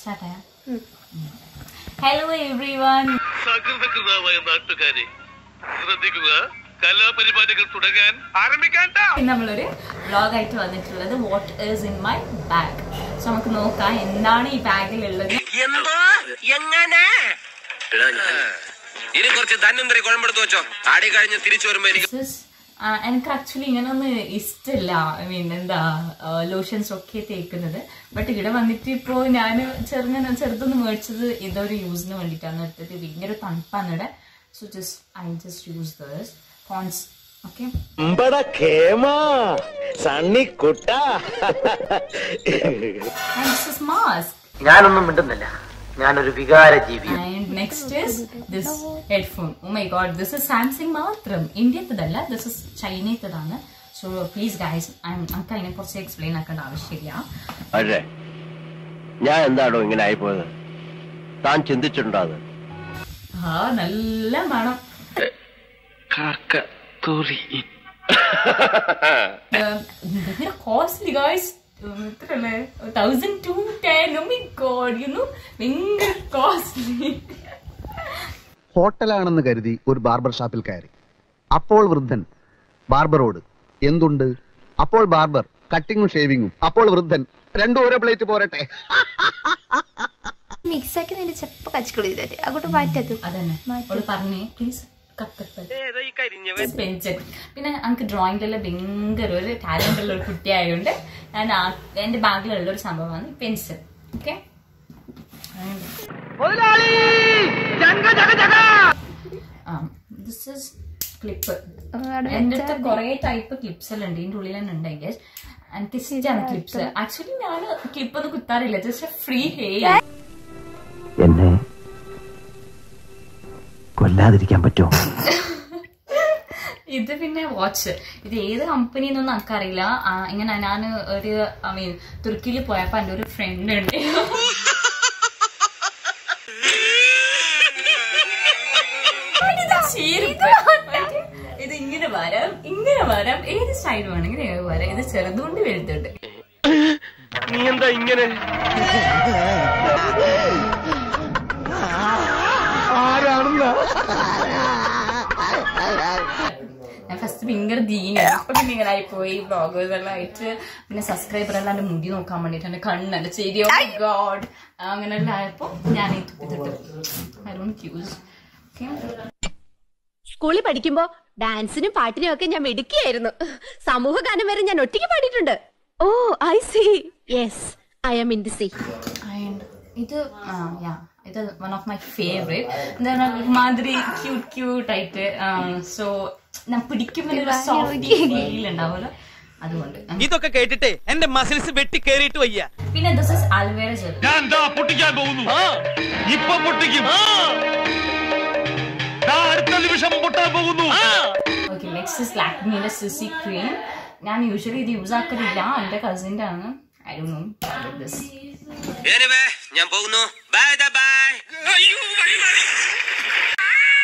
സ്റ്റാർട്ടായ hello everyone സകൃതകൃതമായ നാട്ടുകാരെ ശ്രദ്ധിക്കുക കലാപരിപാടികൾ തുടങ്ങാൻ ആരംഭിക്കാൻ നമ്മളൊരു വ്ളോഗായിട്ട് വന്നിട്ടുള്ളത് what is in my bag so നമുക്ക് നോക്കാം എന്താണ് ഈ ബാഗിലുള്ളത് എന്തോ എങ്ങനെ ഇനി കുറച്ച് ധന്വന്തരി കുഴമ്പെടുത്ത് വെച്ചോ ആടി കഴിഞ്ഞ് തിരിച്ചു വരുമ്പോ എനിക്ക് This is, ആ, എനിക്ക് ആക്ച്വലി ഇങ്ങനൊന്നും ഇഷ്ടമില്ല ഐ മീൻ എന്താ ലോഷൻസ് ഒക്കെ തേക്കുന്നത് ബട്ട് ഇവിടെ വന്നിട്ട് ഇപ്പോൾ ഞാൻ ചെറുങ്ങനെ ചെറുതൊന്ന് മേടിച്ചത് ഇതൊരു യൂസിന് വേണ്ടിയിട്ടാണ് എടുത്തത് ഭയങ്കര തണുപ്പാണ് ഇവിടെ so just I just use these phones okay അമ്പട കേമാ സണ്ണിക്കുട്ട ആൻഡ് ദിസ് ഇസ് മാസ്ക് ഞാനൊന്നും മിണ്ടുന്നില്ല ഞാനൊരു വികാര ജീവി and next is this headphone oh my god this is Samsung മാത്രം ഇന്ത്യത്തതല്ല ദിസ് ഇസ് ചൈനത്തതാണ് സോ പ്ലീസ് ഗൈസ് നമുക്ക് അതിനെ കുറിച്ച് എക്സ്പ്ലെയിൻ ആക്കേണ്ട ആവശ്യമില്ല അതെ ഞാൻ എന്താണോ ഇങ്ങനെ ആയിപ്പോയത് താൻ ചിന്തിച്ചിട്ടുണ്ടോ അത് ആ നല്ല മണം ഭയങ്കര കോസ്റ്റ്ലി ഗായ്സ് എത്രയല്ലേ thousand two ten oh my god you know ഭയങ്കര കോസ്റ്റ്ലി ഹോട്ടലാണെന്ന് കരുതി ഒരു ബാർബർ ഷാപ്പിൽ കയറി അപ്പോൾ വൃദ്ധൻ ബാർബറോട് എന്തുണ്ട് അപ്പോൾ ബാർബർ കട്ടിങ്ങും ഷേവിങ്ങും അപ്പോൾ വൃദ്ധൻ രണ്ടും ഓരോ പ്ലേറ്റ് പോരട്ടെ ಮಿಕ್ಸ್ ಹಾಕಿ ನಿನ್ನ ಚಪ್ಪ ಕಚ್ಕೊಳ್ಳಿದ್ದಾರೆ ಆಗ್ಬಿಟ್ಟು ಮಾറ്റದು അതന്നെ അവള് പറഞ്ഞേ പ്ലീസ് പെൻസിൽ പിന്നെ എനിക്ക് ഡ്രോയിങ്ങിലെല്ലാം ഭയങ്കര ഒരു ടാലന്റ് ഉള്ള ഒരു കുട്ടിയായതുകൊണ്ട് ഞാൻ ആ- എന്റെ ബാഗിലുള്ള ഒരു സംഭവമാണ് pencil okay this is clip എന്റെ അടുത്ത് കുറെ ടൈപ്പ് ക്ലിപ്സ് എല്ലാം ഉണ്ട് ഇതിന്റെ ഉള്ളിൽ തന്നെ ഉണ്ട് guys. എനിക്ക് ഇഷ്ടമാണ് ക്ലിപ്സ് ആക്ച്വലി ഞാൻ ക്ലിപ്പ് ഒന്നും കുത്താറില്ല ജസ്റ്റ് ഫ്രീ ഹെയർ എന്നെ കൊല്ലാതിരിക്കാൻ പറ്റുമോ ഇത് പിന്നെ വാച്ച് ഇത് ഏത് കമ്പനി എന്നൊന്നും നമുക്കറിയില്ല ആ, ഇങ്ങനെ ഞാൻ ഒരു ഐ മീൻ തുർക്കിയിൽ പോയപ്പോ എന്റെ ഒരു ഫ്രണ്ട് ഉണ്ട് ഇത് ചീരുപ്പ്. ഇത് ഇങ്ങനെ വരാം ഇങ്ങനെ വരാം ഏത് സ്റ്റൈൽ വേണമെങ്കിലും ഏത് വരാം ഇത് ചെറുതുകൊണ്ട് വലുതുണ്ട് നീ എന്താ ഇങ്ങനെ ഞാൻ ഫസ്റ്റ് ഭയങ്കര ദീനാണ് അപ്പൊ പിന്നെ ഇങ്ങനെ ആയിപ്പോയി ബ്ലോഗേഴ്സ് എല്ലാം ആയിട്ട് പിന്നെ സബ്സ്ക്രൈബർ എല്ലാം എന്റെ മുടി നോക്കാൻ വേണ്ടിട്ട് എന്റെ കണ്ണ് എന്റെ ചെരി ഗോഡ് അങ്ങനെ എല്ലാം ആയപ്പോ ഞാൻ ഈ തുപ്പിത്തിട്ട് ഐ ഡോണ്ട് യൂസ് ഓക്കെ സ്കൂളിൽ പഠിക്കുമ്പോ ഡാൻസിനും പാട്ടിനും ഒക്കെ ഞാൻ മിടുക്കിയായിരുന്നു സമൂഹ ഗാനം വരെ ഞാൻ ഒറ്റയ്ക്ക് പാടിയിട്ടുണ്ട് oh I see yes I am in the sea and ഇത് ആ യാ ഇത് വൺ ഓഫ് മൈ ഫേവറേറ്റ് എന്താണ് മാതിരി ക്യൂട്ട് ക്യൂട്ട് ആയിട്ട് സോ ഞാൻ പിടിക്കുമ്പോൾ ഒരു സോഫ്റ്റ് ഫീൽ ഉണ്ടാവുമല്ലോ അതുകൊണ്ട് ഇതൊക്കെ കേട്ടിട്ടേ എന്റെ മസിൽസ് വെട്ടി കേറിയിട്ട് വയ്യ പിന്നെ ദിസ് ഇസ് അൽവേര ജെൽ ഞാൻ എന്താ പൊട്ടിക്കാൻ പോകുന്നു ഇപ്പൊ പൊട്ടിക്കും ദാ അടുത്ത നിമിഷം പൊട്ടാൻ പോകുന്നു ഓക്കെ നെക്സ്റ്റ് ഇസ് ലാക്മിയുടെ സിസി ക്രീം ഞാൻ യൂഷ്വലി ഇത് യൂസ് ആക്കലില്ല എന്റെ കസിൻ്റെ ആണ് I do know this Anyway, ഞാൻ പോകുന്നു ബൈ ബൈ